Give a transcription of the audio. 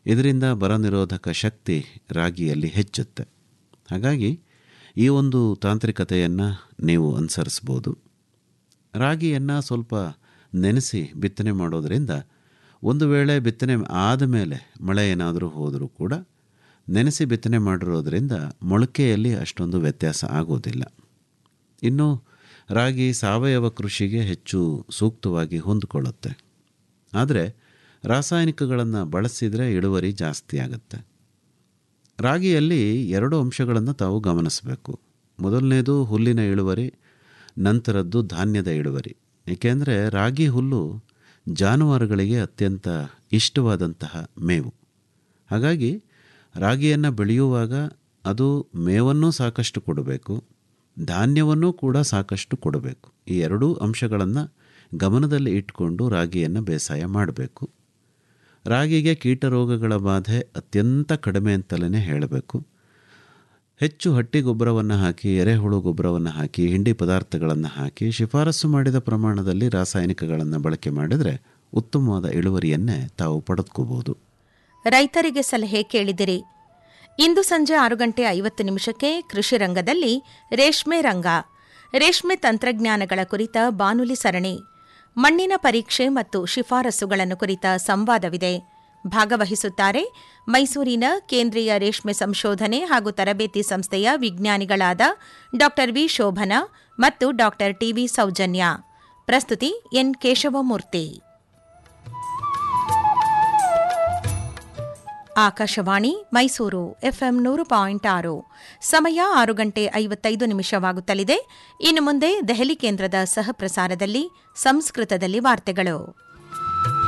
ಇದರಿಂದ ಬರ ನಿರೋಧಕ ಶಕ್ತಿ ರಾಗಿಯಲ್ಲಿ ಹೆಚ್ಚುತ್ತೆ ಹಾಗಾಗಿ ಈ ಒಂದು ತಾಂತ್ರಿಕತೆಯನ್ನು ನೀವು ಅನುಸರಿಸ್ಬೋದು ರಾಗಿಯನ್ನು ಸ್ವಲ್ಪ ನೆನೆಸಿ ಬಿತ್ತನೆ ಮಾಡೋದರಿಂದ ಒಂದು ವೇಳೆ ಬಿತ್ತನೆ ಆದಮೇಲೆ ಮಳೆ ಏನಾದರೂ ಹೋದರೂ ಕೂಡ ನೆನೆಸಿ ಬಿತ್ತನೆ ಮಾಡಿರೋದ್ರಿಂದ ಮೊಳಕೆಯಲ್ಲಿ ಅಷ್ಟೊಂದು ವ್ಯತ್ಯಾಸ ಆಗೋದಿಲ್ಲ ಇನ್ನು ರಾಗಿ ಸಾವಯವ ಕೃಷಿಗೆ ಹೆಚ್ಚು ಸೂಕ್ತವಾಗಿ ಹೊಂದಿಕೊಳ್ಳುತ್ತೆ ಆದರೆ ರಾಸಾಯನಿಕಗಳನ್ನು ಬಳಸಿದರೆ ಇಳುವರಿ ಜಾಸ್ತಿ ಆಗುತ್ತೆ ರಾಗಿಯಲ್ಲಿ ಎರಡು ಅಂಶಗಳನ್ನು ತಾವು ಗಮನಿಸಬೇಕು ಮೊದಲನೇದು ಹುಲ್ಲಿನ ಇಳುವರಿ ನಂತರದ್ದು ಧಾನ್ಯದ ಇಳುವರಿ ಏಕೆಂದರೆ ರಾಗಿ ಹುಲ್ಲು ಜಾನುವಾರುಗಳಿಗೆ ಅತ್ಯಂತ ಇಷ್ಟವಾದಂತಹ ಮೇವು ಹಾಗಾಗಿ ರಾಗಿಯನ್ನು ಬೆಳೆಯುವಾಗ ಅದು ಮೇವನ್ನೂ ಸಾಕಷ್ಟು ಕೊಡಬೇಕು ಧಾನ್ಯವನ್ನೂ ಕೂಡ ಸಾಕಷ್ಟು ಕೊಡಬೇಕು ಈ ಎರಡೂ ಅಂಶಗಳನ್ನು ಗಮನದಲ್ಲಿ ಇಟ್ಕೊಂಡು ರಾಗಿಯನ್ನು ಬೇಸಾಯ ಮಾಡಬೇಕು ರಾಗಿಗೆ ಕೀಟರೋಗಗಳ ಬಾಧೆ ಅತ್ಯಂತ ಕಡಿಮೆ ಅಂತಲೇ ಹೇಳಬೇಕು ಹೆಚ್ಚು ಹಟ್ಟಿ ಗೊಬ್ಬರವನ್ನು ಹಾಕಿ ಎರೆಹುಳು ಗೊಬ್ಬರವನ್ನು ಹಾಕಿ ಹಿಂಡಿ ಪದಾರ್ಥಗಳನ್ನು ಹಾಕಿ ಶಿಫಾರಸು ಮಾಡಿದ ಪ್ರಮಾಣದಲ್ಲಿ ರಾಸಾಯನಿಕಗಳನ್ನು ಬಳಕೆ ಮಾಡಿದರೆ ಉತ್ತಮವಾದ ಇಳುವರಿಯನ್ನೇ ತಾವು ಪಡೆದುಕೋಬಹುದು ರೈತರಿಗೆ ಸಲಹೆ ಕೇಳಿದಿರಿ ಇಂದು ಸಂಜೆ ಆರು ಗಂಟೆ ಐವತ್ತು ನಿಮಿಷಕ್ಕೆ ಕೃಷಿ ರಂಗದಲ್ಲಿ ರೇಷ್ಮೆ ರಂಗ ರೇಷ್ಮೆ ತಂತ್ರಜ್ಞಾನಗಳ ಕುರಿತ ಬಾನುಲಿ ಸರಣಿ ಮಣ್ಣಿನ ಪರೀಕ್ಷೆ ಮತ್ತು ಶಿಫಾರಸುಗಳನ್ನು ಕುರಿತ ಸಂವಾದವಿದೆ ಭಾಗವಹಿಸುತ್ತಾರೆ ಮೈಸೂರಿನ ಕೇಂದ್ರೀಯ ರೇಷ್ಮೆ ಸಂಶೋಧನೆ ಹಾಗೂ ತರಬೇತಿ ಸಂಸ್ಥೆಯ ವಿಜ್ಞಾನಿಗಳಾದ ಡಾ ವಿ ಶೋಭನಾ ಮತ್ತು ಡಾ ಟಿವಿ ಸೌಜನ್ಯ ಪ್ರಸ್ತುತಿ ಎನ್ ಕೇಶವಮೂರ್ತಿ ಆಕಾಶವಾಣಿ ಮೈಸೂರು ಎಫ್ಎಂ ನೂರು ಪಾಯಿಂಟ್ ಆರು ಸಮಯ ಆರು ಗಂಟೆ ಐವತ್ತೈದು ನಿಮಿಷವಾಗುತ್ತಲಿದೆ ಇನ್ನು ಮುಂದೆ ದೆಹಲಿ ಕೇಂದ್ರದ ಸಹ ಪ್ರಸಾರದಲ್ಲಿ ಸಂಸ್ಕೃತದಲ್ಲಿ ವಾರ್ತೆಗಳು